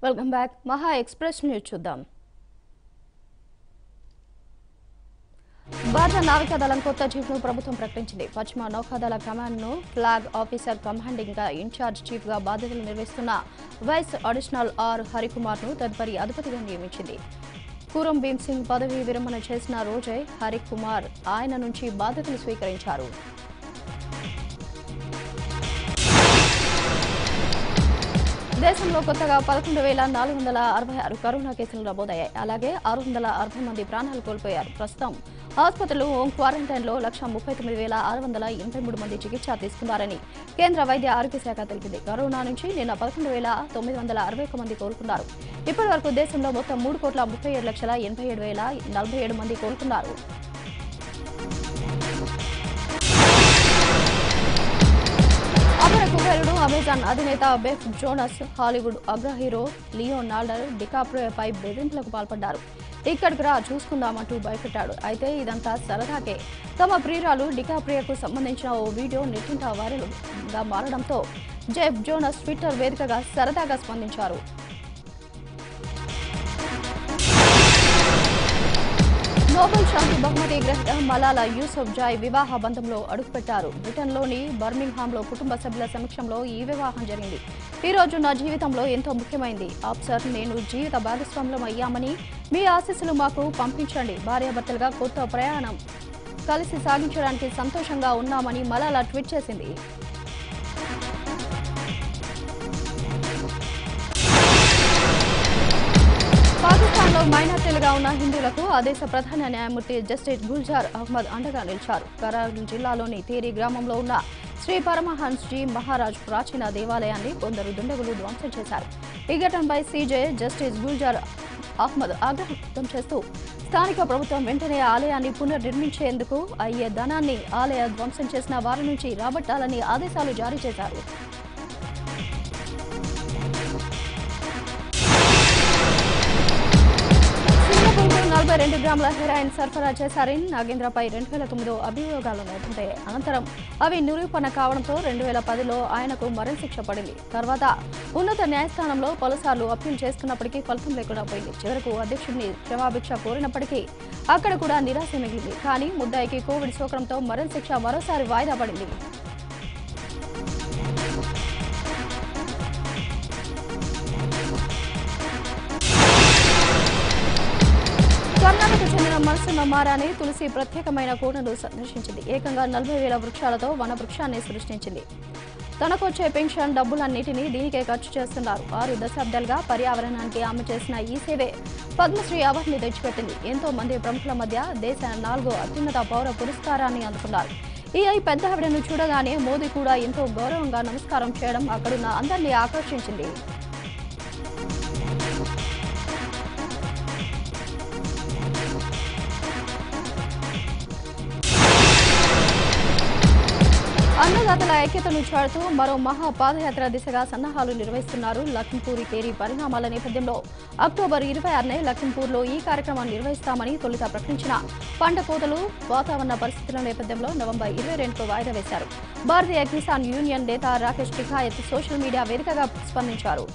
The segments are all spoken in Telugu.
welcome back Maha Express News చూద్దాం భారత నావికాదళం కొత్త చీఫ్ ను ప్రభుత్వం ప్రకటించింది పశ్చిమ నౌకాదళ కమాండ్ ను ఫ్లాగ్ ఆఫీసర్ కమాండింగ్ గా ఇన్ఛార్జ్ చీఫ్ గా బాధ్యతలు నిర్వహిస్తున్న వైస్ అడిషనల్ ఆర్ హరికుమార్ ను తదుపరి అధిపతిగా నియమించింది కూరం భీమ్ సింగ్ పదవి విరమణ చేసిన రోజే హరికుమార్ ఆయన నుంచి బాధ్యతలు స్వీకరించారు దేశంలో కొత్తగా పదకొండు వేల నాలుగు వందల అరవై ఆరు కరోనా కేసులు నమోదయ్యాయి అలాగే ఆరు వందల అరవై మంది ప్రాణాలు కోల్పోయారు ప్రస్తుతం ఆసుపత్రులు హోం క్వారంటైన్లో లక్ష ముప్పై తొమ్మిది వేల ఆరు వందల ఎనభై మూడు మంది చికిత్స తీసుకున్నారని కేంద్ర వైద్య ఆరోగ్య శాఖ తెలిపింది కరోనా నుంచి నిన్న పదకొండు వేల తొమ్మిది వందల అరవై ఒక్క మంది కోలుకున్నారు ఇప్పటి వరకు దేశంలో మొత్తం మూడు కోట్ల ముప్పై ఏడు లక్షల ఎనభై ఏడు వేల నలభై ఏడు మంది కోలుకున్నారు అపర కుబేరుడు అమెజాన్ అధినేత బెఫ్ జోనస్ హాలీవుడ్ అగ్ర హీరో లియోనాల్డర్ డికాప్రియోపై బెదిరింపులకు పాల్పడ్డారు ఇక్కడికి రా చూసుకుందామంటూ భయపెట్టాడు అయితే ఇదంతా సరదాకే తమ ప్రియురాలు డికాప్రియోకు సంబంధించిన ఓ వీడియో నెట్టింట వైరల్గా మారడంతో జెఫ్ జోనస్ ట్విట్టర్ వేదికగా సరదాగా స్పందించారు నోబెల్ శాంతి బహుమతి గ్రహీత మలాలా యూసఫ్ జాయ్ వివాహ బంధంలో అడుగుపెట్టారు బ్రిటన్లోని బర్మింగ్హామ్లో కుటుంబ సభ్యుల సమక్షంలో ఈ వివాహం జరిగింది ఈ రోజు నా జీవితంలో ఎంతో ముఖ్యమైంది ఆఫ్సర్ నేను జీవిత భాగస్వామ్యం అయ్యామని మీ ఆశీస్సులు మాకు పంపించండి భార్యాభర్తలుగా కొత్త ప్రయాణం కలిసి సాగించడానికి సంతోషంగా ఉన్నామని మలాలా ట్వీట్ చేసింది పాకిస్తాన్లో మైనార్టీలుగా ఉన్న హిందువులకు ఆ దేశ ప్రధాన న్యాయమూర్తి జస్టిస్ గుల్జార్ అహ్మద్ అండగా నిలిచారు కరార్ జిల్లాలోని తేరి గ్రామంలో ఉన్న శ్రీ పరమహన్స్ జీ మహారాజ్ ప్రాచీన దేవాలయాన్ని కొందరు దుండగులు ధ్వంసం చేశారు ఈ ఘటనపై సీజే జస్టిస్ గుల్జార్ అహ్మద్ ఆగ్రహం వ్యక్తం చేస్తూ స్థానిక ప్రభుత్వం వెంటనే ఆలయాన్ని పునర్నిర్మించేందుకు అయ్యే ధనాన్ని ఆలయ ధ్వంసం చేసిన వారి నుంచి రాబట్టాలని ఆదేశాలు జారీ చేశారు సింగపూర్కు నలభై రెండు గ్రాముల హెరాయిన్ సరఫరా చేశారని నాగేంద్రపై రెండు వేల తొమ్మిదిలో అభియోగాలు నమోదయ్యాయి అనంతరం అవి నిరూపణ కావడంతో రెండు వేల పదిలో ఆయనకు మరణశిక్ష పడింది తర్వాత ఉన్నత న్యాయస్థానంలో పలుసార్లు అప్పీల్ చేసుకున్నప్పటికీ ఫలితం లేకుండా పోయింది చివరకు అధ్యక్షుడిని క్షమాభిక్ష కోరినప్పటికీ అక్కడ కూడా నిరాశ మిగిలింది కానీ ముద్దాయికి కోవిడ్ సోకడంతో మరణశిక్ష మరోసారి వాయిదా పడింది కర్ణాటకకు చెందిన మనసున్న మారాని తులసి ప్రత్యేకమైన కోటను సందర్శించింది ఏకంగా నలభై వేల వృక్షాలతో వన వృక్షాన్ని సృష్టించింది తనకొచ్చే పెన్షన్ డబ్బులన్నిటినీ దీనికే ఖర్చు చేస్తున్నారు ఆరు దశాబ్దాలుగా పర్యావరణానికి ఆమె చేసిన ఈ సేవే పద్మశ్రీ అవార్డుని తెచ్చిపెట్టింది ఎంతో మంది ప్రముఖుల మధ్య దేశ నాలుగో అత్యున్నత పౌర పురస్కారాన్ని అందుకున్నారు ఈ ఐ పెద్ద ఆవిడను చూడగానే మోదీ కూడా ఎంతో గౌరవంగా నమస్కారం చేయడం అక్కడున్న అందరినీ ఆకర్షించింది అన్నదాతల ఐక్యతను చాటుతూ మరో మహా పాదయాత్ర దిశగా సన్నాహాలు నిర్వహిస్తున్నారు లఖింపూరి కేరి పరిణామాల నేపథ్యంలో అక్టోబర్ ఇరవై ఆరునే లఖింపూర్లో ఈ కార్యక్రమం నిర్వహిస్తామని తొలుత ప్రకటించిన పంట కోతలు వాతావరణ పరిస్థితుల నేపథ్యంలో నవంబర్ ఇరవై రెండుకు వాయిదా వేశారు భారతీయ కిసాన్ యూనియన్ నేత రాకేష్ టికాయత్ సోషల్ మీడియా వేదికగా స్పందించారు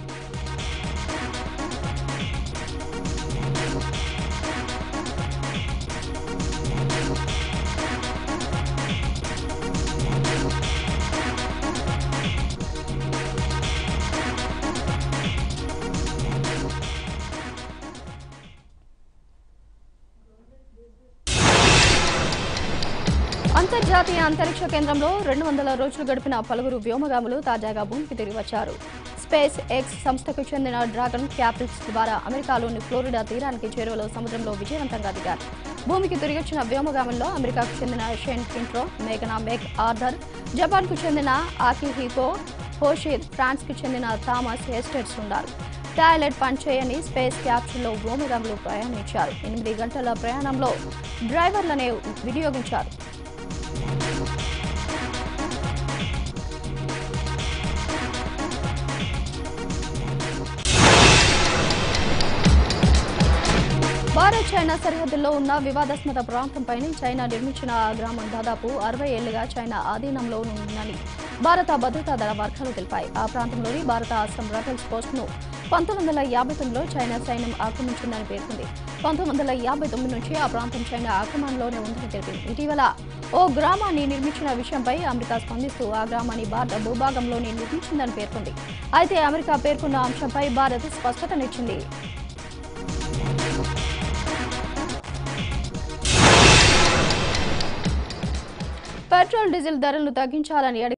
అంతర్జాతీయ అంతరిక్ష కేంద్రంలో రెండు వందల రోజులు గడిపిన పలువురు వ్యోమగాములు తాజాగా భూమికి తిరిగి వచ్చారు స్పేస్ ఎక్స్ సంస్థకు చెందిన డ్రాగన్ క్యాపిల్స్ ద్వారా అమెరికాలోని ఫ్లోరిడా తీరానికి చేరువలో సముద్రంలో విజయవంతంగా దిగారు భూమికి తిరిగొచ్చిన వ్యోమగాముల్లో అమెరికాకు చెందిన షెన్ కింట్రో మేఘనా మెక్ ఆర్థర్ జపాన్కు చెందిన ఆకిహికో హోషిర్ ఫ్రాన్స్కు చెందిన థామస్ హెస్టెట్స్ ఉన్నారు టాయిలెట్ పనిచేయని స్పేస్ క్యాప్సూల్లో వ్యోమగాములు ప్రయాణించారు ఎనిమిది గంటల ప్రయాణంలో డ్రైవర్లనే వినియోగించారు భారత్ చైనా సరిహద్దుల్లో ఉన్న వివాదాస్పద ప్రాంతంపై చైనా నిర్మించిన ఆ గ్రామం దాదాపు అరవై ఏళ్లుగా చైనా ఆధీనంలో ఉందని భారత భద్రతా దళ వర్గాలు తెలిపాయి ఆ ప్రాంతంలోని భారత అస్సాం రైఫిల్స్ పోస్టును పంతొమ్మిది వందల యాభై తొమ్మిదిలో చైనా సైన్యం ఆక్రమించిందని పేర్కొంది పంతొమ్మిది వందల యాభై తొమ్మిది నుంచి ఆ ప్రాంతం చైనా ఆక్రమణలోనే ఉందని తెలిపింది ఇటీవల ఓ గ్రామాన్ని నిర్మించిన విషయంపై అమెరికా స్పందిస్తూ ఆ గ్రామాన్ని భారత భూభాగంలోనే నిర్మించిందని పేర్కొంది అయితే అమెరికా పేర్కొన్న అంశంపై భారత్ స్పష్టతనిచ్చింది పెట్రోల్ డీజిల్ ధరలను తగ్గించాలని అడిగి